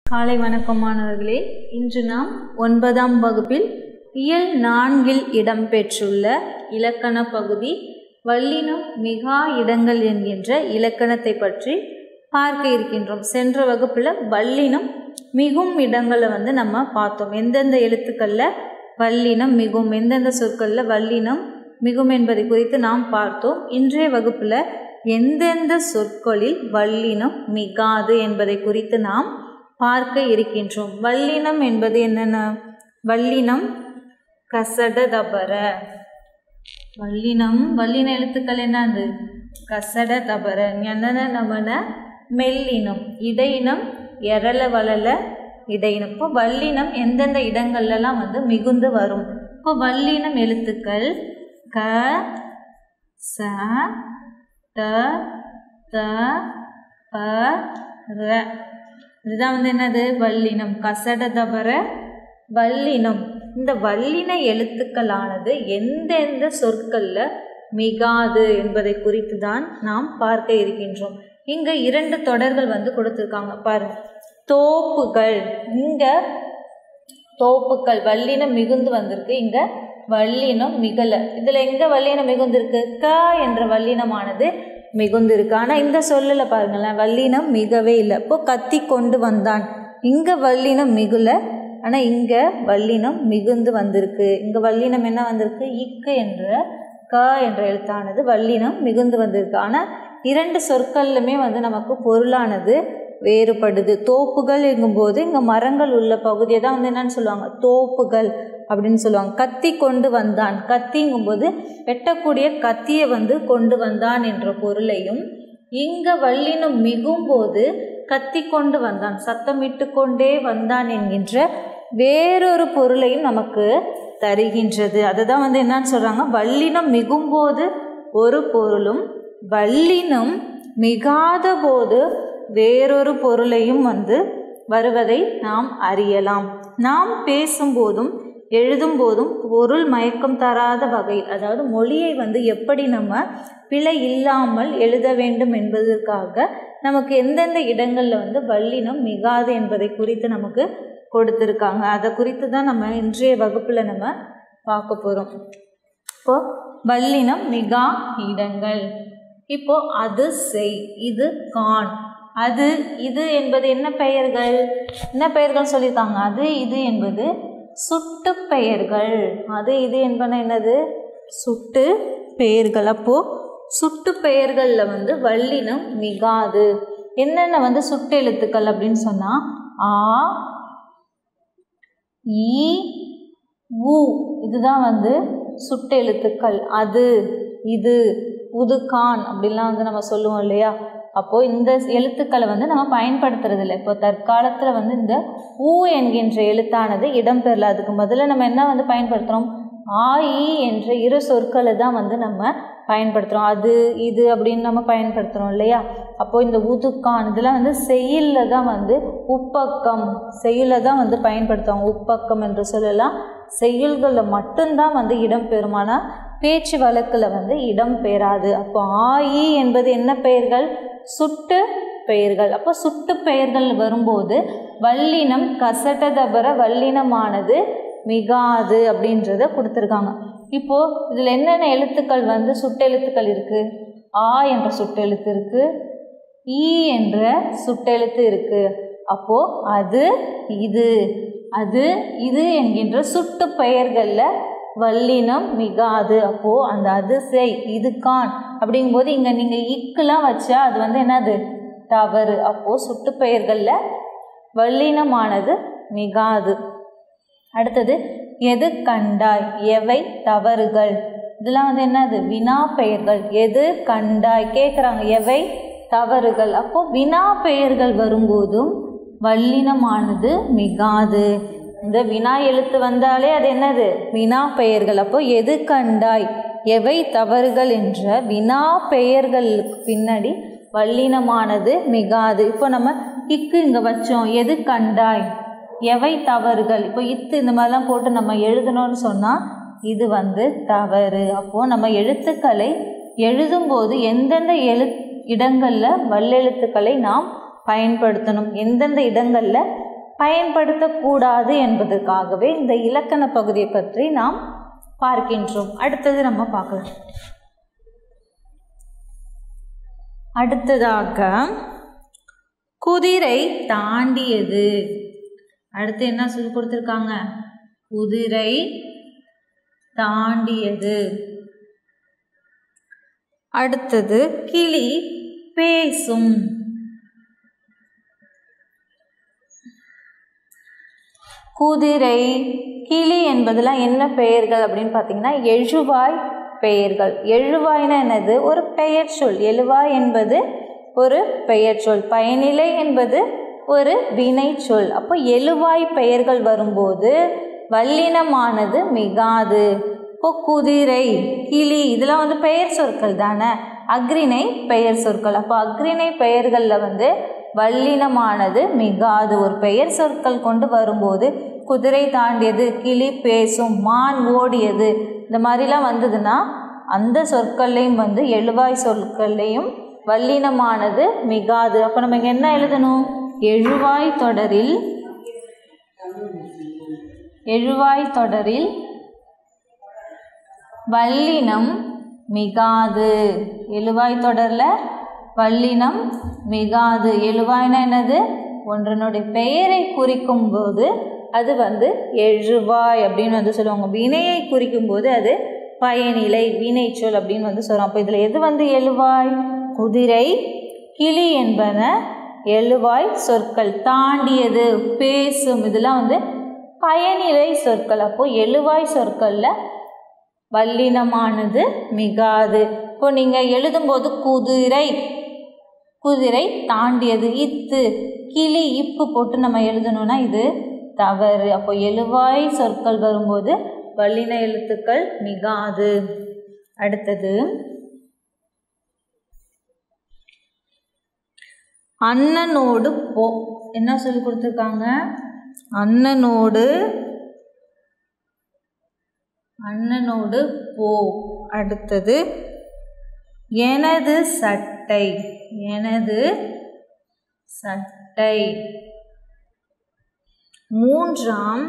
காலை வணக்கம் மாணவர்களே இன்று நாம் ஒன்பதாம் வகுப்பில் இயல் நான்கில் இடம்பெற்றுள்ள இலக்கண பகுதி வல்லினம் மிகா இடங்கள் என்கின்ற இலக்கணத்தை பற்றி பார்க்க இருக்கின்றோம் சென்ற வகுப்பில் வல்லினம் மிகும் இடங்களை வந்து நம்ம பார்த்தோம் எந்தெந்த எழுத்துக்களில் வல்லினம் மிகும் எந்தெந்த சொற்களில் வல்லினம் மிகும் என்பதை குறித்து நாம் பார்த்தோம் இன்றைய வகுப்பில் எந்தெந்த சொற்களில் வல்லினம் மிகாது என்பதை குறித்து நாம் பார்க்க இருக்கின்றோம் வல்லினம் என்பது என்னென்ன வல்லினம் கசட தபர வல்லினம் வல்லின எழுத்துக்கள் என்னது கசட தபர ஞனன நமன மெல்லினம் இடையினம் எரள வளல இடையினம் இப்போ வல்லினம் எந்தெந்த இடங்கள்லாம் வந்து மிகுந்து வரும் இப்போ வல்லினம் எழுத்துக்கள் க ச ட த ப ர இதுதான் வந்து என்னது வல்லினம் கசட தபர வல்லினம் இந்த வல்லின எழுத்துக்களானது எந்தெந்த சொற்களில் மிகாது என்பதை குறித்து தான் நாம் பார்க்க இருக்கின்றோம் இங்கே இரண்டு தொடர்கள் வந்து கொடுத்துருக்காங்க பாருங்க தோப்புகள் இங்கே தோப்புகள் வல்லினம் மிகுந்து வந்திருக்கு இங்கே வல்லினம் மிகலை இதில் எங்கே வல்லினம் மிகுந்திருக்கு க என்ற வல்லினமானது மிகுந்திருக்கு ஆனால் இந்த சொல்லில் பாருங்களேன் வல்லினம் மிகவே இல்லை இப்போ கத்தி கொண்டு வந்தான் இங்கே வல்லினம் மிகுல ஆனால் இங்கே வல்லினம் மிகுந்து வந்திருக்கு இங்கே வல்லினம் என்ன வந்திருக்கு இக்கு என்ற க என்ற எழுத்தானது வல்லினம் மிகுந்து வந்திருக்கு ஆனால் இரண்டு சொற்கள்லுமே வந்து நமக்கு பொருளானது வேறுபடுது தோப்புகள் எங்கும்போது இங்கே மரங்கள் உள்ள பகுதியை தான் வந்து என்னன்னு சொல்லுவாங்க தோப்புகள் அப்படின்னு சொல்லுவாங்க கத்தி கொண்டு வந்தான் கத்திங்கும்போது வெட்டக்கூடிய கத்தியை வந்து கொண்டு வந்தான் என்ற பொருளையும் இங்கே வல்லினம் மிகும்போது கத்தி கொண்டு வந்தான் சத்தமிட்டு கொண்டே வந்தான் என்கின்ற வேறொரு பொருளையும் நமக்கு தருகின்றது அதுதான் வந்து என்னன்னு சொல்கிறாங்க வல்லினம் மிகும்போது ஒரு பொருளும் வல்லினம் மிகாத போது வேறொரு பொருளையும் வந்து வருவதை நாம் அறியலாம் நாம் பேசும்போதும் எழுதும்போதும் பொருள் மயக்கம் தராத வகையில் அதாவது மொழியை வந்து எப்படி நம்ம பிழை இல்லாமல் எழுத வேண்டும் என்பதற்காக நமக்கு எந்தெந்த இடங்களில் வந்து வல்லினம் மிகாது என்பதை குறித்து நமக்கு கொடுத்துருக்காங்க அதை குறித்து தான் நம்ம இன்றைய வகுப்பில் நம்ம பார்க்க போகிறோம் இப்போது வல்லினம் மிகா இடங்கள் இப்போ அது செய் இது கான் அது இது என்பது என்ன பெயர்கள் என்ன பெயர்கள் சொல்லியிருக்காங்க அது இது என்பது சுட்டு பெயர்கள் அது இது என்பன என்னது சுட்டு பெயர்கள் அப்போது சுட்டு பெயர்களில் வந்து வல்லினம் மிகாது என்னென்ன வந்து சுட்டு எழுத்துக்கள் அப்படின்னு சொன்னால் ஆ ஈ உ இதுதான் வந்து சுட்டு எழுத்துக்கள் அது இது உதுகான் அப்படிலாம் வந்து நம்ம சொல்லுவோம் இல்லையா அப்போது இந்த எழுத்துக்களை வந்து நம்ம பயன்படுத்துறது இல்லை இப்போ தற்காலத்தில் வந்து இந்த ஊ என்கின்ற எழுத்தானது இடம்பெறல அதுக்கு முதல்ல நம்ம என்ன வந்து பயன்படுத்துகிறோம் ஆ இ என்ற இரு சொற்களை தான் வந்து நம்ம பயன்படுத்துகிறோம் அது இது அப்படின்னு நம்ம பயன்படுத்துகிறோம் இல்லையா அப்போது இந்த உதுக்கான் இதெல்லாம் வந்து செய்யுளில் தான் வந்து உப்பக்கம் செய்யுளில் தான் வந்து பயன்படுத்துவாங்க உப்பக்கம் என்று சொல்லலாம் செய்யுள்களில் மட்டும்தான் வந்து இடம்பெறும் ஆனால் பேச்சு வழக்கில் வந்து இடம் பெறாது அப்போ ஆயி என்பது என்ன பெயர்கள் சுட்டு பெயர்கள் அப்போ சுட்டு பெயர்கள் வரும்போது வல்லினம் கசட்டதபர வல்லினமானது மிகாது அப்படின்றத கொடுத்துருக்காங்க இப்போது இதில் என்னென்ன எழுத்துக்கள் வந்து சுட்டெழுத்துக்கள் இருக்குது ஆ என்ற சுட்டெழுத்து இருக்குது ஈ என்ற சுட்டெழுத்து இருக்குது அப்போது அது இது அது இது என்கின்ற சுட்டு பெயர்களில் வல்லினம் மிகாது அப்போது அந்த அது செய் இது கான் அப்படிங்கும்போது இங்கே நீங்கள் இக்குலாம் வச்சா அது வந்து என்னது தவறு அப்போது சுட்டு பெயர்களில் வல்லினமானது மிகாது அடுத்தது எது கண்டாய் எவை தவறுகள் இதெல்லாம் வந்து என்னது வினா பெயர்கள் எது கண்டாய் கேட்குறாங்க எவை தவறுகள் அப்போது வினா பெயர்கள் வரும்போதும் வல்லினமானது மிகாது இந்த வினா எழுத்து வந்தாலே அது என்னது வினா பெயர்கள் அப்போ எது கண்டாய் எவை தவறுகள் என்ற வினா பெயர்களுக்கு பின்னாடி வல்லினமானது மிகாது இப்போ நம்ம இக்கு இங்கே வச்சோம் எது கண்டாய் எவை தவறுகள் இப்போ இத்து இந்த மாதிரிலாம் போட்டு நம்ம எழுதணும்னு சொன்னால் இது வந்து தவறு அப்போது நம்ம எழுத்துக்களை எழுதும்போது எந்தெந்த எழு இடங்களில் வல்லெழுத்துக்களை நாம் பயன்படுத்தணும் எந்தெந்த இடங்களில் பயன்படுத்தக்கூடாது என்பதற்காகவே இந்த இலக்கண பகுதியை பற்றி நாம் பார்க்கின்றோம் அடுத்தது நம்ம பார்க்கலாம் அடுத்ததாக குதிரை தாண்டியது அடுத்து என்ன சொல்லி கொடுத்துருக்காங்க குதிரை தாண்டியது அடுத்தது கிளி பேசும் குதிரை கிளி என்பதெல்லாம் என்ன பெயர்கள் அப்படின்னு பார்த்தீங்கன்னா எழுவாய் பெயர்கள் எழுவாய்னா என்னது ஒரு பெயர் சொல் எழுவாய் என்பது ஒரு பெயர் சொல் பயனிலை என்பது ஒரு வினை சொல் அப்போ எழுவாய் பெயர்கள் வரும்போது வல்லினமானது மிகாது இப்போ குதிரை கிளி இதெல்லாம் வந்து பெயர் சொற்கள் தானே அக்ரிணை பெயர் சொற்கள் அப்போ அக்ரிணை பெயர்களில் வந்து வல்லினமானது மிகாது ஒரு பெயர் சொற்கள் கொண்டு வரும்போது குதிரை தாண்டியது கிளி பேசும் மான் ஓடியது இந்த மாதிரிலாம் வந்ததுன்னா அந்த சொற்கள்லையும் வந்து எழுவாய் சொற்கள்லையும் வல்லினமானது மிகாது அப்போ நம்ம இங்கே என்ன எழுதணும் எழுவாய் தொடரில் எழுவாய் தொடரில் வல்லினம் மிகாது எழுவாய் தொடரில் வல்லினம் மிகாது எழுவாய்னா என்னது ஒன்றனுடைய பெயரை குறிக்கும் போது அது வந்து எழுவாய் அப்படின்னு வந்து சொல்லுவாங்க வினையை குறிக்கும் போது அது பயனிலை வினைச்சொல் அப்படின்னு வந்து சொல்கிறோம் அப்போ இதில் எது வந்து எழுவாய் குதிரை கிளி என்பன எழுவாய் சொற்கள் தாண்டியது பேசும் இதெல்லாம் வந்து பயனிலை சொற்கள் அப்போது எழுவாய் சொற்களில் வல்லினமானது மிகாது இப்போ நீங்கள் எழுதும்போது குதிரை குதிரை தாண்டியது இத்து கிளி இப்பு போட்டு நம்ம எழுதணும்னா இது தவறு அப்போ எழுவாய் சொற்கள் வரும்போது வல்லின எழுத்துக்கள் மிகாது அடுத்தது அண்ணனோடு போ என்ன சொல்லி கொடுத்துருக்காங்க அண்ணனோடு அண்ணனோடு போ அடுத்தது எனது சட்டை எனது சட்டை மூன்றாம்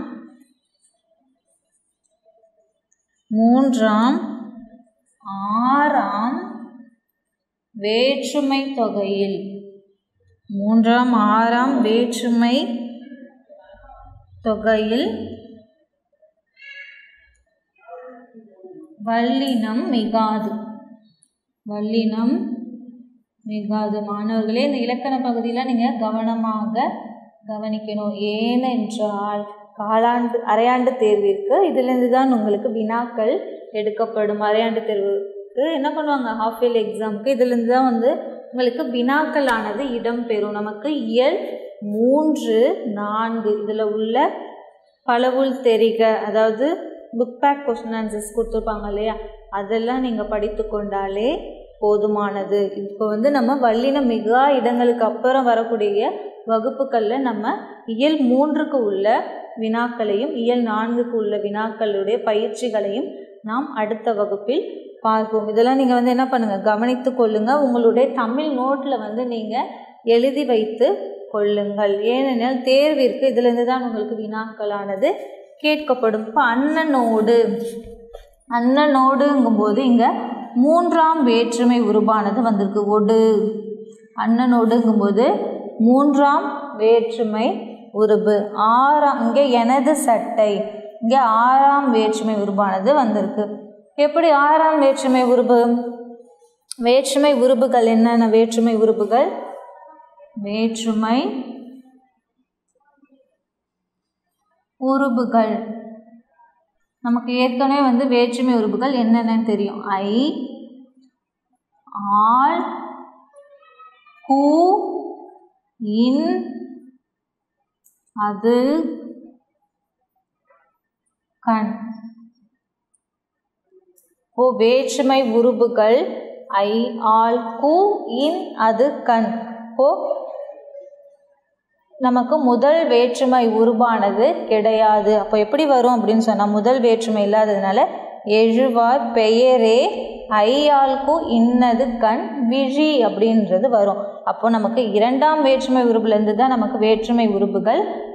மூன்றாம் ஆறாம் வேற்றுமை தொகையில் மூன்றாம் ஆறாம் வேற்றுமை தொகையில் வல்லினம் மிகாது வல்லினம் மிகாது மாணவர்களே இந்த இலக்கண பகுதியில் நீங்கள் கவனமாக கவனிக்கணும் ஏனென்றால் காலாண்டு அரையாண்டு தேர்விற்கு இதிலிருந்து தான் உங்களுக்கு வினாக்கள் எடுக்கப்படும் அரையாண்டு தேர்வுக்கு என்ன பண்ணுவாங்க ஹாஃப் இயர்லி எக்ஸாமுக்கு இதிலிருந்து தான் வந்து உங்களுக்கு வினாக்களானது இடம்பெறும் நமக்கு இயல் மூன்று நான்கு இதில் உள்ள பலவுள் தெரிக அதாவது புக் பேக் கொஸ்டின் ஆன்சர்ஸ் கொடுத்துருப்பாங்க இல்லையா அதெல்லாம் நீங்கள் படித்து கொண்டாலே போதுமானது இப்போ வந்து நம்ம வல்லின மிகா இடங்களுக்கு அப்புறம் வரக்கூடிய வகுப்புகளில் நம்ம இயல் மூன்றுக்கு உள்ள வினாக்களையும் இயல் நான்குக்கு உள்ள வினாக்களுடைய பயிற்சிகளையும் நாம் அடுத்த வகுப்பில் பார்ப்போம் இதெல்லாம் நீங்கள் வந்து என்ன பண்ணுங்கள் கவனித்து கொள்ளுங்கள் உங்களுடைய தமிழ் நோட்டில் வந்து நீங்கள் எழுதி வைத்து கொள்ளுங்கள் ஏனெனில் தேர்விற்கு இதிலிருந்து தான் உங்களுக்கு வினாக்களானது கேட்கப்படும் இப்போ அண்ணனோடு அண்ணனோடுங்கும்போது இங்கே மூன்றாம் வேற்றுமை உருவானது வந்திருக்கு ஒடு அண்ணனோடுங்கும்போது மூன்றாம் வேற்றுமை உருபு ஆறாம் இங்கே எனது சட்டை இங்கே ஆறாம் வேற்றுமை உருவானது வந்திருக்கு எப்படி ஆறாம் வேற்றுமை உருபு வேற்றுமை உருபுகள் என்னென்ன வேற்றுமை உருபுகள் வேற்றுமை உருபுகள் நமக்கு ஏற்கனவே வந்து வேற்றுமை உறுப்புகள் என்னென்னு தெரியும் ஐ ஆல் கூ இன் அது கண் ஓ வேற்றுமை உருபுகள் ஐ ஆல் கூ இன் அது கண் ஓ நமக்கு முதல் வேற்றுமை உருவானது கிடையாது அப்போ எப்படி வரும் அப்படின்னு சொன்னால் முதல் வேற்றுமை இல்லாததுனால எழுவார் பெயரே ஐயாள்கு இன்னது கண் விழி அப்படின்றது வரும் அப்போ நமக்கு இரண்டாம் வேற்றுமை உருபுலேருந்து தான் நமக்கு வேற்றுமை உருபுகள்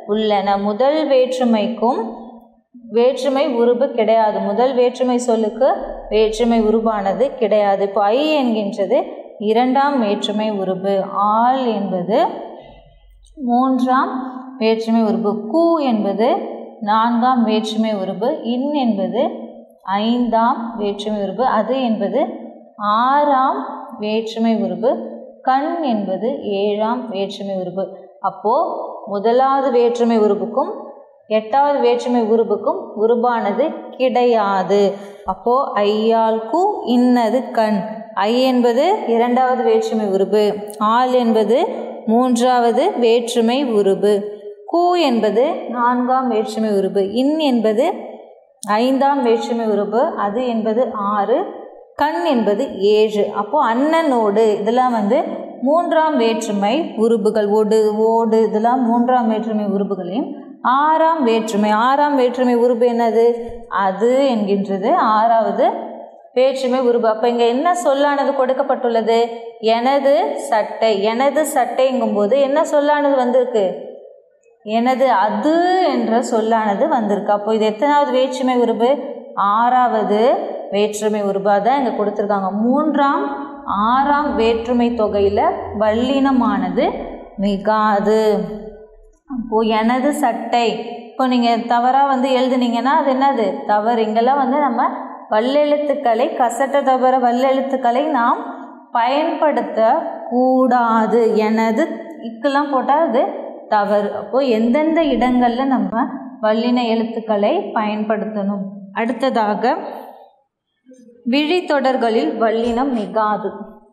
உள்ளன முதல் வேற்றுமைக்கும் வேற்றுமை உருபு கிடையாது முதல் வேற்றுமை சொல்லுக்கு வேற்றுமை உருபானது கிடையாது இப்போ ஐ என்கின்றது இரண்டாம் வேற்றுமை உருபு ஆள் என்பது மூன்றாம் வேற்றுமை உருபு கு என்பது நான்காம் வேற்றுமை உருபு இன் என்பது ஐந்தாம் வேற்றுமை உருபு அது என்பது ஆறாம் வேற்றுமை உருபு கண் என்பது ஏழாம் வேற்றுமை உருபு அப்போது முதலாவது வேற்றுமை உருபுக்கும் எட்டாவது வேற்றுமை உருபுக்கும் உருபானது கிடையாது அப்போது ஐயால் கு இன்னது கண் ஐ என்பது இரண்டாவது வேற்றுமை உருபு ஆள் என்பது மூன்றாவது வேற்றுமை உருபு கு என்பது நான்காம் வேற்றுமை உருபு இன் என்பது ஐந்தாம் வேற்றுமை உருபு அது என்பது ஆறு கண் என்பது ஏழு அப்போது அண்ணனோடு இதெல்லாம் வந்து மூன்றாம் வேற்றுமை உருபுகள் ஒடு ஓடு இதெல்லாம் மூன்றாம் வேற்றுமை உருபுகளையும் ஆறாம் வேற்றுமை ஆறாம் வேற்றுமை உருபு என்னது அது என்கின்றது ஆறாவது வேற்றுமை உருபு அப்போ இங்கே என்ன சொல்லானது கொடுக்கப்பட்டுள்ளது எனது சட்டை எனது சட்டைங்கும்போது என்ன சொல்லானது வந்திருக்கு எனது அது என்ற சொல்லானது வந்திருக்கு அப்போ இது எத்தனாவது வேற்றுமை உருபு ஆறாவது வேற்றுமை உருபாக தான் இங்கே கொடுத்துருக்காங்க மூன்றாம் ஆறாம் வேற்றுமை தொகையில் வல்லினமானது மிகாது அப்போது எனது சட்டை இப்போ நீங்கள் தவறாக வந்து எழுதுனீங்கன்னா அது என்னது தவறு இங்கெல்லாம் வந்து நம்ம வல்லெழுத்துக்களை கசட்ட தவிர வல்லெழுத்துக்களை நாம் பயன்படுத்த கூடாது எனது இக்கெல்லாம் போட்டால் அது தவறு அப்போது எந்தெந்த இடங்களில் நம்ம வல்லின எழுத்துக்களை பயன்படுத்தணும் அடுத்ததாக விழித்தொடர்களில் வல்லினம் மிகாது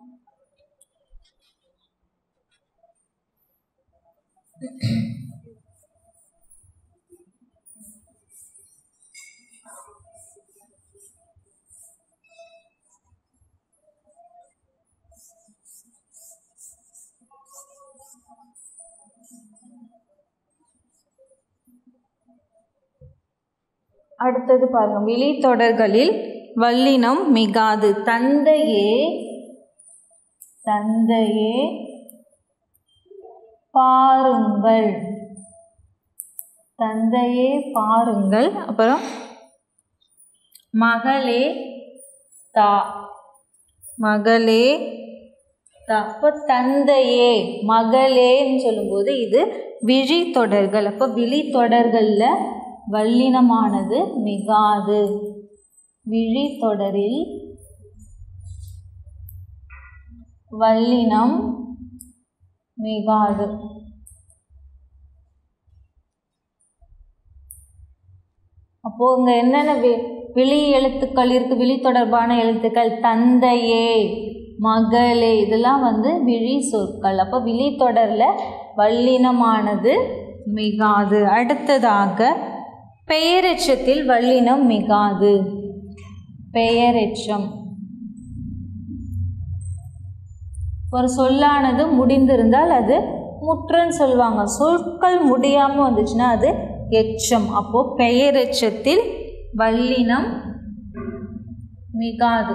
அடுத்தது பாருங்க விழித்தொடர்களில் வல்லினம் மிகாது தந்தையே தந்தையே பாருங்கள் தந்தையே பாருங்கள் அப்புறம் மகளே தா மகளே தா அப்போ தந்தையே மகளேன்னு சொல்லும்போது இது விழித்தொடர்கள் அப்போ விழித்தொடர்களில் வல்லினமானது மிகாது விழித்தொடரில் வல்லினம் மிகாது அப்போது இங்கே என்னென்ன வி விழி எழுத்துக்கள் இருக்குது விழி தொடர்பான எழுத்துக்கள் தந்தையே மகளே இதெல்லாம் வந்து விழி சொற்கள் அப்போ விழி தொடரில் வல்லினமானது மிகாது அடுத்ததாக பெயரெச்சத்தில் வல்லினம் மிகாது பெயரெச்சம் ஒரு சொல்லானது முடிந்திருந்தால் அது முற்றுன்னு சொல்லுவாங்க சொற்கள் முடியாமல் வந்துச்சுன்னா அது எச்சம் அப்போது பெயரெச்சத்தில் வல்லினம் மிகாது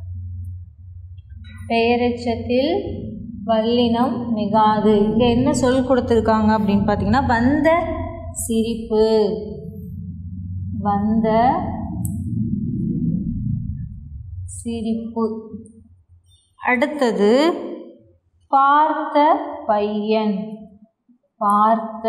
பெயரெச்சத்தில் வல்லினம் மிகாது இங்கே என்ன சொல் கொடுத்துருக்காங்க அப்படின்னு பார்த்தீங்கன்னா வந்த சிரிப்பு வந்த சிரிப்பு அடுத்தது பார்த்த பையன் பார்த்த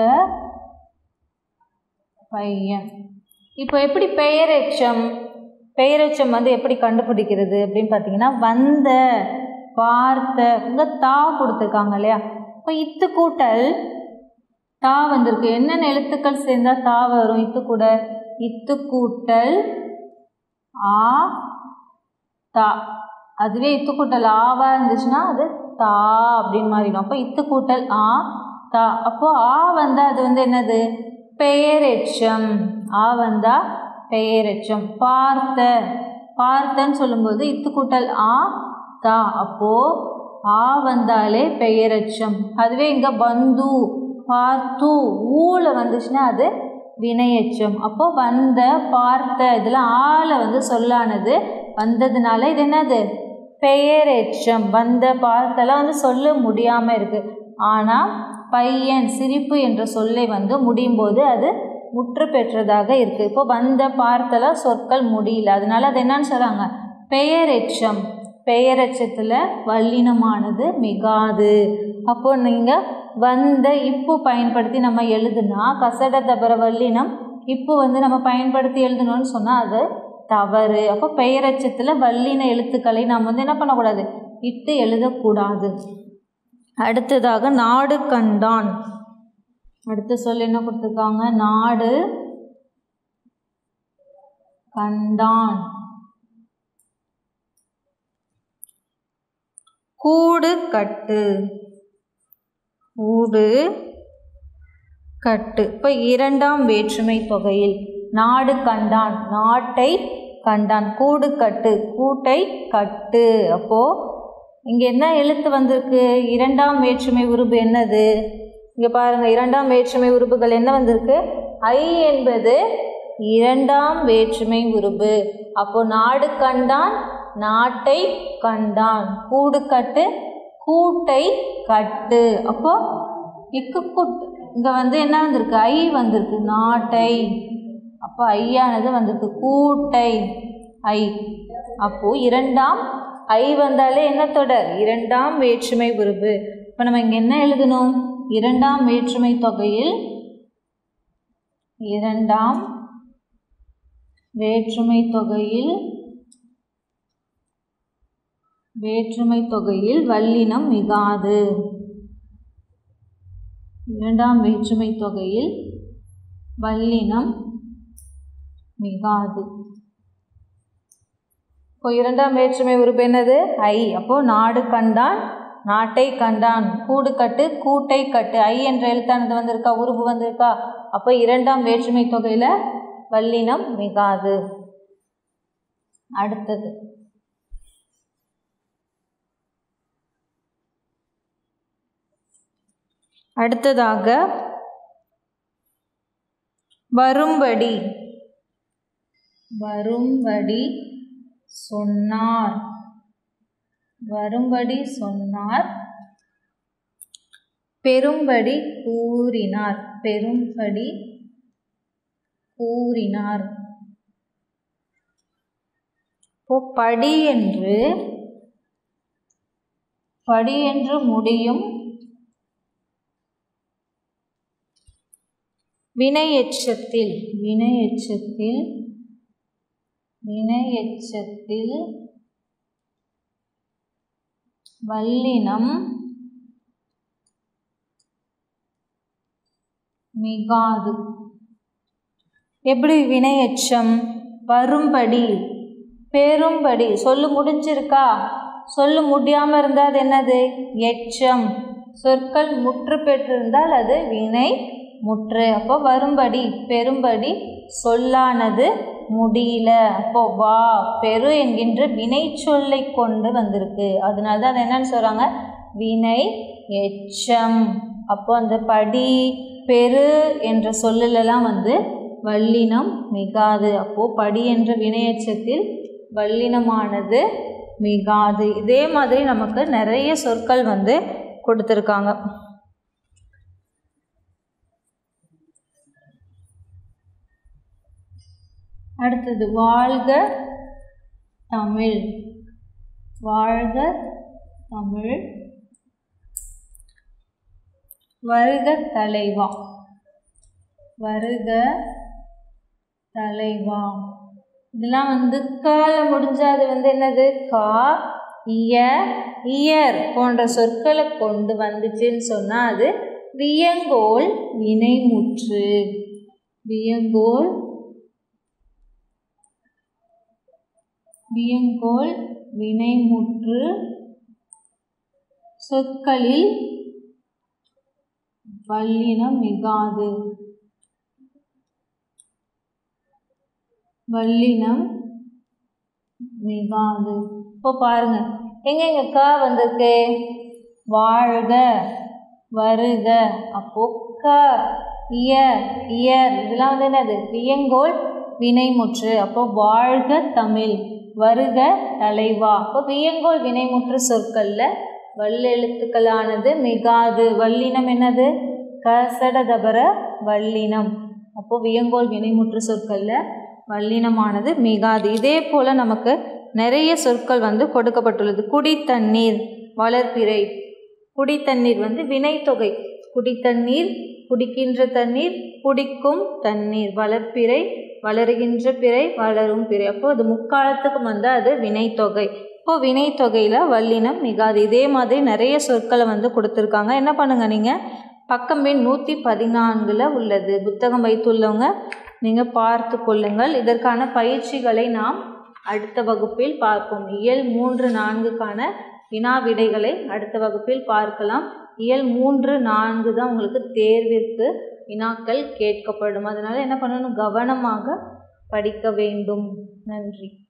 பையன் இப்போ எப்படி பெயரெச்சம் பெயரெச்சம் வந்து எப்படி கண்டுபிடிக்கிறது அப்படின்னு பார்த்தீங்கன்னா வந்த பார்த்த இங்கே தா கொடுத்துருக்காங்க இல்லையா இப்போ இத்து கூட்டல் தா வந்திருக்கு என்னென்ன எழுத்துக்கள் சேர்ந்தால் தா வரும் இத்து கூட இத்து கூட்டல் ஆ தா அதுவே இத்து கூட்டல் ஆவா இருந்துச்சுன்னா அது தா அப்படின்னு மாறிடும் அப்போ இத்து கூட்டல் ஆ தா அப்போது ஆ வந்தால் அது வந்து என்னது பெயரெச்சம் ஆ வந்தால் பெயரெச்சம் பார்த்த பார்த்தன்னு சொல்லும்போது இத்து கூட்டல் ஆ தா அப்போது ஆ வந்தாலே பெயரெச்சம் அதுவே இங்கே பந்து பார்த்து ஊல வந்துச்சுன்னா அது வினையெச்சம் அப்போ வந்த பார்த்த இதெல்லாம் ஆல வந்து சொல்லானது வந்ததுனால இது என்னது பெயரெச்சம் வந்த பார்த்தெல்லாம் வந்து சொல்ல முடியாமல் இருக்குது ஆனால் பையன் சிரிப்பு என்ற சொல்லை வந்து முடியும் போது அது முற்று பெற்றதாக இருக்குது இப்போ வந்த பார்த்தலாம் சொற்கள் முடியல அதனால அது என்னன்னு சொல்கிறாங்க பெயரெச்சம் பெயரெச்சத்தில் வல்லினமானது மிகாது அப்போ நீங்கள் வந்த இப்பு பயன்படுத்தி நம்ம எழுதுனா கசட தபர வல்லினம் இப்போ வந்து நம்ம பயன்படுத்தி எழுதணும்னு சொன்னால் அது தவறு அப்போ பெயரச்சத்தில் வல்லின எழுத்துக்களை நாம் வந்து என்ன பண்ணக்கூடாது இட்டு எழுதக்கூடாது அடுத்ததாக நாடு கண்டான் அடுத்த சொல் என்ன கொடுத்துருக்காங்க நாடு கண்டான் கூடு கட்டு கூடு கட்டு இப்போ இரண்டாம் வேற்றுமை தொகையில் நாடு கண்டான் நாட்டை கண்டான் கூடு கட்டு கூட்டை கட்டு அப்போது இங்கே என்ன எழுத்து வந்திருக்கு இரண்டாம் வேற்றுமை உருபு என்னது இங்கே பாருங்கள் இரண்டாம் வேற்றுமை உருபுகள் என்ன வந்திருக்கு ஐ என்பது இரண்டாம் வேற்றுமை உருபு அப்போ நாடு கண்டான் நாட்டை கண்டான் கூடு கட்டு கூட்டை கட்டு அப்போ இக்கு குட்டு இங்கே வந்து என்ன வந்திருக்கு ஐ வந்திருக்கு நாட்டை அப்போ ஐயானது வந்திருக்கு கூட்டை ஐ அப்போது இரண்டாம் ஐ வந்தாலே என்ன தொடர் இரண்டாம் வேற்றுமை உருபு இப்போ நம்ம இங்கே என்ன எழுதணும் இரண்டாம் வேற்றுமை தொகையில் இரண்டாம் வேற்றுமை தொகையில் வேற்றுமை தொகையில் வல்லினம் மிகாது இரண்டாம் வேற்றுமை தொகையில் வல்லினம் மிகாது இப்போ இரண்டாம் வேற்றுமை உறுப்பு என்னது ஐ அப்போ நாடு கண்டான் நாட்டை கண்டான் கூடு கட்டு கூட்டை கட்டு ஐ என்ற எழுத்தானது வந்திருக்கா உருவு வந்திருக்கா அப்போ இரண்டாம் வேற்றுமை தொகையில் வல்லினம் மிகாது அடுத்தது அடுத்ததாக வரும்படி வரும்படி சொன்னார் வரும்படி சொன்னார் பெரும்படி கூறினார் பெரும்படி கூறினார் இப்போ படி என்று படி என்று முடியும் வினையெச்சத்தில் வினையெச்சத்தில் வினையெச்சத்தில் வல்லினம் மிகாது எப்படி வினையெச்சம் வரும்படி பெரும்படி சொல்லு முடிஞ்சிருக்கா சொல்லு முடியாமல் இருந்தால் அது என்னது எச்சம் சொற்கள் முற்று பெற்றிருந்தால் அது வினை முற்று அப்போ வரும்படி பெரும்படி சொல்லானது முடியல அப்போ வா பெரு என்கின்ற வினை சொல்லை கொண்டு வந்திருக்கு அதனால தான் அது என்னன்னு சொல்கிறாங்க வினை எச்சம் அப்போ அந்த படி பெரு என்ற சொல்லிலெல்லாம் வந்து வல்லினம் மிகாது அப்போது படி என்ற வினையச்சத்தில் வல்லினமானது மிகாது இதே மாதிரி நமக்கு நிறைய சொற்கள் வந்து கொடுத்துருக்காங்க அடுத்தது வாழ்க தமிழ் வாழ்க தமிழ் வருக தலைவா வருக தலைவா இதெல்லாம் வந்து கால முடிஞ்சா அது வந்து என்னது கா இய இயர் போன்ற சொற்களை கொண்டு வந்துச்சுன்னு சொன்னால் அது வியங்கோல் வினைமுற்று வியங்கோல் வியங்கோல் வினைமுற்று சொற்களில் வல்லினம் மிகாது வல்லினம் மிகாது இப்போ பாருங்க எங்க எங்க க வந்திருக்கு வாழ்க வருக அப்போ க இய இயர் இதெல்லாம் வந்து என்னது வியங்கோல் வினைமுற்று அப்போ வாழ்க தமிழ் வருக தலைவா அப்போ வியங்கோல் வினைமுற்று சொற்களில் வல்லெழுத்துக்களானது மிகாது வல்லினம் என்னது கசட தபர வல்லினம் அப்போது வியங்கோல் வினைமுற்று சொற்களில் வல்லினமானது மிகாது இதே போல் நமக்கு நிறைய சொற்கள் வந்து கொடுக்கப்பட்டுள்ளது குடித்தண்ணீர் வளர்ப்பிறை குடித்தண்ணீர் வந்து வினைத்தொகை குடித்தண்ணீர் குடிக்கின்ற தண்ணீர் குடிக்கும் தண்ணீர் வளர்ப்பிறை வளருகின்ற பிறை வளரும் பிறை அப்போ அது முக்காலத்துக்கும் வந்து அது வினைத்தொகை இப்போ வினைத்தொகையில் வல்லினம் மிகாது இதே மாதிரி நிறைய சொற்களை வந்து கொடுத்துருக்காங்க என்ன பண்ணுங்கள் நீங்கள் பக்கம் எண் நூற்றி பதினான்கில் உள்ளது புத்தகம் வைத்துள்ளவங்க நீங்கள் பார்த்து கொள்ளுங்கள் இதற்கான பயிற்சிகளை நாம் அடுத்த வகுப்பில் பார்ப்போம் இயல் மூன்று நான்குக்கான வினா விடைகளை அடுத்த வகுப்பில் பார்க்கலாம் இயல் மூன்று நான்கு தான் உங்களுக்கு தேர்விற்கு வினாக்கள் கேட்கப்படும் அதனால் என்ன பண்ணணும் கவனமாக படிக்க வேண்டும் நன்றி